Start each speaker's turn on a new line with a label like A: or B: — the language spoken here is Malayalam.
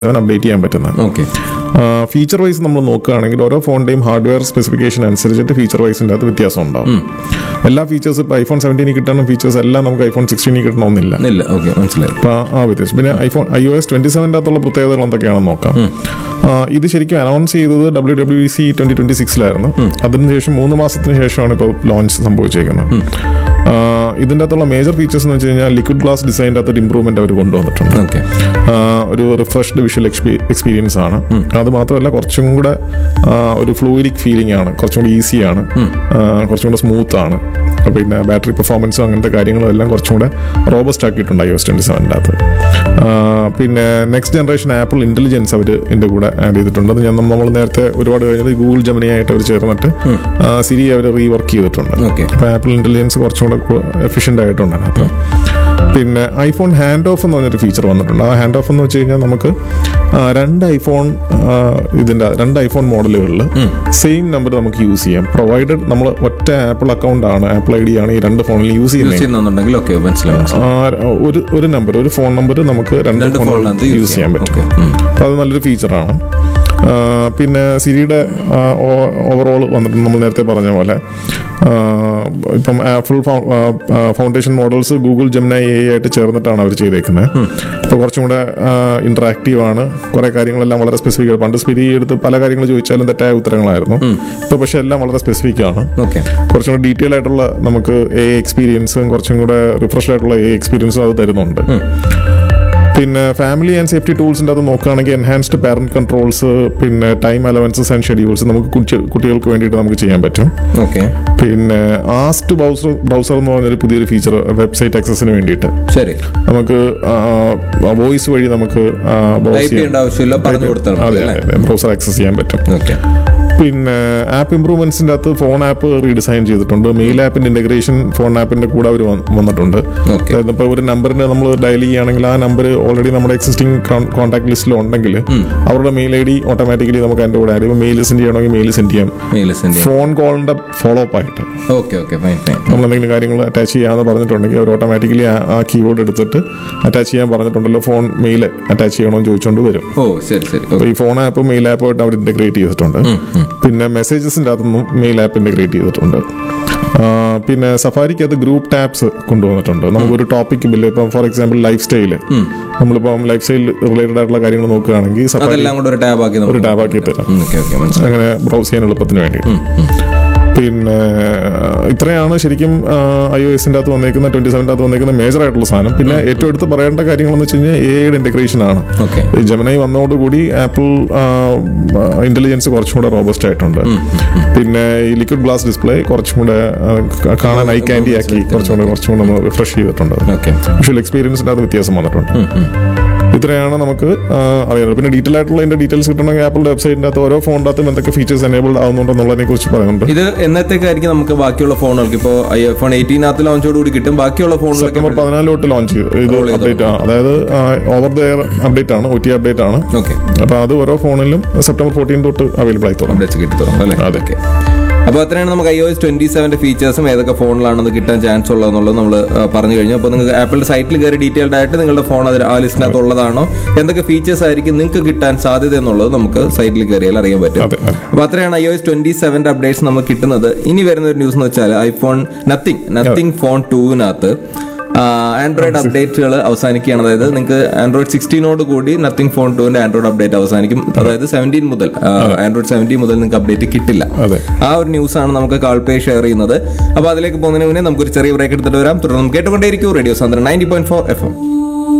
A: അപ്ഡേറ്റ് ചെയ്യാൻ പറ്റുന്നത്
B: ഓക്കെ
A: ഫീച്ചർ വൈസ് നമ്മൾ നോക്കുകയാണെങ്കിൽ ഓരോ ഫോണിന്റെയും ഹാർഡ്വെയർ സ്പെസിഫിക്കേഷൻ അനുസരിച്ചിട്ട് ഫീച്ചർ വൈസിൻ്റെ അകത്ത് വ്യത്യാസം ഉണ്ടാവും എല്ലാ ഫീച്ചേഴ്സ് ഇപ്പോൾ ഐഫോൺ സെവൻറ്റീനിൽ കിട്ടുന്ന ഫീച്ചേഴ്സ് എല്ലാം നമുക്ക് ഐഫോൺ സിക്സ്റ്റീനിൽ കിട്ടണമെന്നില്ല
B: ഇല്ല ഓക്കെ മനസ്സിലായി
A: അപ്പോൾ ആ വ്യത്യാസം പിന്നെ iPhone I O S twenty സെവൻ്റെ അകത്തുള്ള പ്രത്യേകതകൾ എന്തൊക്കെയാണെന്ന് നോക്കാം ആ, ഇത് ശരിക്കും അനൗൺസ് ചെയ്തത് W W C twenty twenty സിക്സിലായിരുന്നു അതിനുശേഷം മൂന്ന് മാസത്തിന് ശേഷമാണ് ഇപ്പോൾ ലോഞ്ച് സംഭവിച്ചേക്കുന്നത് ആ, ഇതിൻ്റെ അകത്തുള്ള മേജർ ഫീച്ചേഴ്സ് എന്ന് വെച്ച് കഴിഞ്ഞാൽ ലിക്വിഡ് ഗ്ലാസ് ഡിസൈൻ്റെ അകത്ത് ഒരു ഇമ്പ്രൂവ്മെന്റ് അവർ കൊണ്ടുവന്നിട്ടുണ്ട്
B: ഓക്കെ
A: ആ, ഒരു റിഫ്രഷ്ഡ് വിഷ്വൽ എക്സ്പീരിയൻസ് ആണ് അത് മാത്രമല്ല കുറച്ചും കൂടെ ആ, ഒരു ഫ്ലൂയിഡിക് ഫീലിംഗ് ആണ് കുറച്ചും കൂടി ഈസിയാണ് കുറച്ചും കൂടെ സ്മൂത്ത് ആണ് പിന്നെ ബാറ്ററി പെർഫോമൻസും അങ്ങനത്തെ കാര്യങ്ങളും എല്ലാം കുറച്ചും കൂടെ റോബസ്റ്റ് ആക്കിയിട്ടുണ്ട് ഐ എസ് ട്വന്റി സെവൻ്റെ അകത്ത് ആ, പിന്നെ നെക്സ്റ്റ് ജനറേഷൻ ആപ്പിൾ ഇന്റലിജൻസ് അവർ ഇതിന്റെ കൂടെ ആഡ് ചെയ്തിട്ടുണ്ട് അത് ഞാൻ നമ്മൾ നേരത്തെ ഒരുപാട് കഴിഞ്ഞത് ഗൂഗിൾ ജമനി ആയിട്ട് അവർ ചേർന്നിട്ട് സിരി അവർ റീവർക്ക് ചെയ്തിട്ടുണ്ട്
B: Okay.
A: അപ്പോൾ ആപ്പിൾ ഇന്റലിജൻസ് കുറച്ചും കൂടെ എഫിഷ്യൻ്റ് ആയിട്ടുണ്ട് അതിനകത്ത് പിന്നെ ഐഫോൺ ഹാൻഡ് ഓഫ് എന്ന് പറഞ്ഞൊരു ഫീച്ചർ വന്നിട്ടുണ്ട് ആ ഹാൻഡ് ഓഫ് എന്ന് വെച്ച് കഴിഞ്ഞാൽ നമുക്ക് ആ, രണ്ട് ഐഫോൺ ആ, ഇതിന്റെ രണ്ട് ഐഫോൺ മോഡലുകളിൽ സെയിം നമ്പർ നമുക്ക് യൂസ് ചെയ്യാം പ്രൊവൈഡഡ് നമ്മൾ ഒറ്റ ആപ്പിൾ അക്കൗണ്ട് ആണ് ആപ്പിൾ ഐ ഡി ആണ് ഈ രണ്ട് ഫോണിൽ യൂസ്
B: യൂസ്
A: ചെയ്യുന്നത്
B: ചെയ്യുന്നുണ്ടെങ്കിൽ ഓക്കെ മനസ്സിലായി മനസ്സിലായി.
A: ആ, ഒരു ഒരു നമ്പർ ഒരു ഫോൺ നമ്പർ നമുക്ക് രണ്ട്
B: രണ്ട്
A: ഫോണിൽ
B: ഫോണിനകത്ത്
A: യൂസ് ചെയ്യാൻ പറ്റും
B: ഓക്കെ ഉം.
A: അപ്പോൾ അത് നല്ലൊരു ഫീച്ചറാണ് ആ, പിന്നെ സിരിയുടെ ഓവറോൾ വന്നിട്ട് നമ്മൾ നേരത്തെ പറഞ്ഞ പോലെ ആ, ഇപ്പം full foundation models Google Gemini ആയിട്ട് ചേർന്നിട്ടാണ് അവർ ചെയ്തേക്കുന്നത് അപ്പോൾ കുറച്ചും കൂടെ ഇന്ററാക്റ്റീവ് ആണ് കുറേ കാര്യങ്ങളെല്ലാം വളരെ സ്പെസിഫിക് പണ്ട് സ്പിരി എടുത്ത് പല കാര്യങ്ങൾ ചോദിച്ചാലും തെറ്റായ ഉത്തരങ്ങളായിരുന്നു ഇപ്പോൾ പക്ഷേ എല്ലാം വളരെ സ്പെസിഫിക് ആണ്
B: ഓക്കെ
A: കുറച്ചും കൂടെ ഡീറ്റെയിൽ ആയിട്ടുള്ള നമുക്ക് എ എക്സ്പീരിയൻസും കുറച്ചും കൂടെ റിഫ്രഷ് ആയിട്ടുള്ള എ എക്സ്പീരിയൻസും അത് തരുന്നുണ്ട് പിന്നെ ഫാമിലി ആൻഡ് സേഫ്റ്റി ടൂൾസിൻ്റെ അത് നോക്കുകയാണെങ്കിൽ എൻഹാൻസ്ഡ് പാരന്റ് കൺട്രോൾസ് പിന്നെ ടൈം അലവൻസസ് ആൻഡ് ഷെഡ്യൂൾസ് നമുക്ക് കുട്ടി- കുട്ടികൾക്ക് വേണ്ടിയിട്ട് നമുക്ക് ചെയ്യാൻ പറ്റും
B: ഓക്കെ
A: പിന്നെ ആസ്റ്റ് ബ്രൗസർ ബ്രൗസർ എന്ന് പറഞ്ഞൊരു പുതിയൊരു ഫീച്ചർ വെബ്സൈറ്റ് ആക്സസിന് വേണ്ടിയിട്ട്
B: ശരി
A: നമുക്ക് വോയിസ് വഴി നമുക്ക് browse
B: ടൈപ്പ് ചെയ്യേണ്ട ആവശ്യമില്ല പറഞ്ഞു കൊടുത്താൽ മതി
A: അതെ
B: അല്ലേ
A: അതെ ബ്രൗസർ ആക്സസ് ചെയ്യാൻ പറ്റും
B: ഓക്കെ
A: പിന്നെ ആപ്പ് ഇംപ്രൂവ്മെന്റ്സിന്റെ അകത്ത് ഫോൺ ആപ്പ് റീഡിസൈൻ ചെയ്തിട്ടുണ്ട് മെയിൽ ആപ്പിന്റെ ഇന്റഗ്രേഷൻ ഫോൺ ആപ്പിന്റെ കൂടെ അവർ വന്നിട്ടുണ്ട്
B: Okay.
A: അതായത് ഇപ്പോൾ ഒരു നമ്പറിന് നമ്മൾ ഡയൽ ചെയ്യുകയാണെങ്കിൽ ആ നമ്പർ ഓൾറെഡി നമ്മുടെ എക്സിസ്റ്റിംഗ് കോൺടാക്ട് ലിസ്റ്റിൽ ഉണ്ടെങ്കിൽ അവരുടെ മെയിൽ ഐ ഡി ഓട്ടോമാറ്റിക്കലി നമുക്ക് അതിന്റെ കൂടെ ആഡ് ചെയ്യും മെയിൽ സെൻഡ് ചെയ്യണമെങ്കിൽ മെയിൽ സെൻഡ് ചെയ്യാം
B: മെയിൽ സെൻഡ്
A: ഫോൺ കോളിന്റെ ഫോളോ അപ്പ് ആയിട്ട്
B: ഓക്കെ ഓക്കെ ഫൈൻ ഫൈൻ
A: നമ്മൾ എന്തെങ്കിലും കാര്യങ്ങൾ അറ്റാച്ച് ചെയ്യാമെന്ന് പറഞ്ഞിട്ടുണ്ടെങ്കിൽ അവർ ഓട്ടോമാറ്റിക്കലി ആ കീബോർഡ് എടുത്തിട്ട് അറ്റാച്ച് ചെയ്യാൻ പറഞ്ഞിട്ടുണ്ടല്ലോ ഫോൺ മെയിൽ അറ്റാച്ച് ചെയ്യണമെന്ന് ചോദിച്ചുകൊണ്ട് വരും
B: ഓ ശരി ശരി
A: അപ്പോൾ ഈ ഫോൺ ആപ്പ് മെയിൽ ആപ്പുമായിട്ട് അവർ ഇന്റഗ്രേറ്റ് ചെയ്തിട്ടുണ്ട് പിന്നെ മെസ്സേജസിന്റെ അകത്തുനിന്നും മെയിൽ ആപ്പ് ഇന്റഗ്രേറ്റ് ചെയ്തിട്ടുണ്ട് ആ, പിന്നെ സഫാരിക്കകത്ത് ഗ്രൂപ്പ് ടാപ്സ് കൊണ്ടുവന്നിട്ടുണ്ട് നമുക്കൊരു ടോപ്പിക് ബില്ല് ഇപ്പം ഫോർ എക്സാമ്പിൾ ലൈഫ് സ്റ്റൈൽ നമ്മളിപ്പം ലൈഫ് സ്റ്റൈൽ റിലേറ്റഡ് ആയിട്ടുള്ള കാര്യങ്ങൾ നോക്കുകയാണെങ്കിൽ സഫാരി
B: അതെല്ലാം കൂടെ ഒരു ടാബ് ആക്കി
A: ഒരു ടാബ് ആക്കി തരാം
B: ഓക്കെ ഓക്കെ മനസ്സിലായി
A: അങ്ങനെ ബ്രൗസ് ചെയ്യാൻ എളുപ്പത്തിന് വേണ്ടി പിന്നെ ഇത്രയാണ് ശരിക്കും ഐ ഒ എസിന്റെ അകത്ത് വന്നേക്കുന്ന ട്വന്റി സെവൻ്റെ അകത്ത് വന്നേക്കുന്ന മേജർ ആയിട്ടുള്ള സാധനം പിന്നെ ഏറ്റവും എടുത്ത് പറയേണ്ട കാര്യങ്ങളെന്ന് വെച്ച് കഴിഞ്ഞാൽ എയുടെ ഇന്റഗ്രേഷൻ ആണ്
B: ഓക്കെ
A: ഈ ജമനായി വന്നതോടുകൂടി ആപ്പിൾ ഇന്റലിജൻസ് കുറച്ചും കൂടെ റോബസ്റ്റ് ആയിട്ടുണ്ട് പിന്നെ ഈ ലിക്വിഡ് ഗ്ലാസ് ഡിസ്പ്ലേ കുറച്ചും കൂടെ ആ, ക- കാണാൻ ഐ ക്യാൻഡി ആക്കി കുറച്ചും കൂടെ കുറച്ചും കൂടെ നമ്മൾ റിഫ്രഷ് ചെയ്തിട്ടുണ്ട്
B: ഓക്കെ
A: വിഷ്വൽ എക്സ്പീരിയൻസിന്റെ അത് വ്യത്യാസം വന്നിട്ടുണ്ട് ഇത്രയാണ് നമുക്ക് ആ, അറിയാനുള്ളത് പിന്നെ ഡീറ്റെയിൽ ആയിട്ടുള്ള ഇതിന്റെ ഡീറ്റെയിൽസ് കിട്ടണമെങ്കിൽ ആപ്പിളിന്റെ വെബ്സൈറ്റിന്റെ അകത്ത് ഓരോ ഫോണിന്റെ അകത്തും എന്തൊക്കെ ഫീച്ചേഴ്സ് എനേബിൾഡ് ആവുന്നുണ്ടെന്നുള്ളതിനെ കുറിച്ച് പറയുന്നുണ്ട്
B: ഇത് എന്നത്തേക്കായിരിക്കും നമുക്ക് ബാക്കിയുള്ള ഫോണുകൾക്ക് ഇപ്പോൾ ഐഫോൺ എയ്റ്റീനകത്ത് ലോഞ്ചോട് കൂടി കിട്ടും ബാക്കിയുള്ള ഫോണുകളൊക്കെ
A: സെപ്റ്റംബർ പതിനാല് തൊട്ട് ലോഞ്ച് ചെയ്തു ഇത്
B: Roll ചെയ്തു.
A: അപ്ഡേറ്റ് ആണ് അതായത് ഓവർ ദ എയർ അപ്ഡേറ്റ് ആണ് ഒ ടി അപ്ഡേറ്റ് ആണ്
B: ഓക്കെ
A: അപ്പൊ അത് ഓരോ ഫോണിലും സെപ്റ്റംബർ ഫോർട്ടീൻ തൊട്ട് അവൈലബിൾ ആയി തുടങ്ങും
B: അപ്ഡേറ്റ്സ് കിട്ടി തുടങ്ങും അല്ലേ
A: അതെ.
B: ഓക്കെ അപ്പോൾ അത്രയാണ് നമുക്ക് ഐ ഒ എസ് ട്വന്റി സെവന്റെ ഫീച്ചേഴ്സും ഏതൊക്കെ ഫോണിലാണെന്ന് കിട്ടാൻ ചാൻസ് ഉള്ളതെന്നുള്ളത് നമ്മൾ പറഞ്ഞു കഴിഞ്ഞു അപ്പോൾ നിങ്ങൾക്ക് ആപ്പിളിന്റെ സൈറ്റിൽ കയറി ഡീറ്റെയിൽഡ് ആയിട്ട് നിങ്ങളുടെ ഫോൺ അതിൽ ആ ലിസ്റ്റിനകത്ത് ഉള്ളതാണോ എന്തൊക്കെ ഫീച്ചേഴ്സ് ആയിരിക്കും നിങ്ങൾക്ക് കിട്ടാൻ സാധ്യത എന്നുള്ളത് നമുക്ക് സൈറ്റിൽ കയറിയാൽ അറിയാൻ പറ്റും
A: അതെ, അതെ.
B: അപ്പോൾ അത്രയാണ് ഐ ഒ എസ് ട്വന്റി സെവന്റെ അപ്ഡേറ്റ്സ് നമുക്ക് കിട്ടുന്നത് ഇനി വരുന്ന ഒരു ന്യൂസ് എന്ന് വെച്ചാൽ ഐഫോൺ നത്തിങ് നത്തിങ് ഫോൺ ടൂവിനകത്ത് ആൻഡ്രോയിഡ് അപ്ഡേറ്റുകൾ അവസാനിക്കുകയാണ് അതായത് നിങ്ങൾക്ക് ആൻഡ്രോയിഡ് സിക്സ്റ്റീനോട് കൂടി നത്തിങ് ഫോൺ ടുവിന്റെ ആൻഡ്രോയിഡ് അപ്ഡേറ്റ് അവസാനിക്കും അതായത് സെവൻറ്റീൻ മുതൽ ആൻഡ്രോയിഡ് സെവൻറ്റീൻ മുതൽ നിങ്ങൾക്ക് അപ്ഡേറ്റ് കിട്ടില്ല
A: അതെ
B: ആ ഒരു ന്യൂസ് ആണ് നമുക്ക് കാൾ പേ ഷെയർ ചെയ്യുന്നത് അപ്പോൾ അതിലേക്ക് പോകുന്നതിന് മുന്നേ നമുക്കൊരു ചെറിയ ബ്രേക്ക് എടുത്തിട്ട് വരാം തുടർന്ന് കേട്ടുകൊണ്ടേയിരിക്കും റേഡിയോ സാന്ദ്രൻ ninety point four F M